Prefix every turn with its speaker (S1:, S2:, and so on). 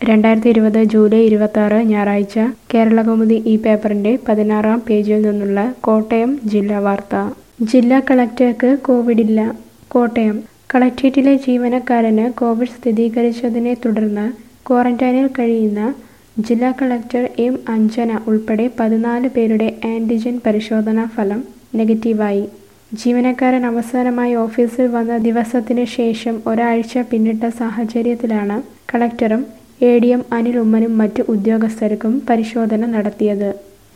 S1: രണ്ടായിരത്തി ഇരുപത് ജൂലൈ ഇരുപത്തി ഞായറാഴ്ച കേരളകൗമുദി ഈ പേപ്പറിന്റെ പതിനാറാം പേജിൽ നിന്നുള്ള കോട്ടയം ജില്ലാ വാർത്ത ജില്ലാ കളക്ടർക്ക് കോവിഡില്ല കോട്ടയം കളക്ട്രേറ്റിലെ ജീവനക്കാരന് കോവിഡ് സ്ഥിരീകരിച്ചതിനെ തുടർന്ന് ക്വാറന്റൈനിൽ കഴിയുന്ന ജില്ലാ കളക്ടർ എം അഞ്ജന ഉൾപ്പെടെ പതിനാല് പേരുടെ ആന്റിജൻ പരിശോധനാ ഫലം നെഗറ്റീവായി ജീവനക്കാരൻ അവസാനമായി ഓഫീസിൽ വന്ന ദിവസത്തിന് ശേഷം ഒരാഴ്ച പിന്നിട്ട സാഹചര്യത്തിലാണ് കളക്ടറും എ ഡി എം അനിൽ ഉമ്മനും മറ്റു ഉദ്യോഗസ്ഥർക്കും പരിശോധന നടത്തിയത്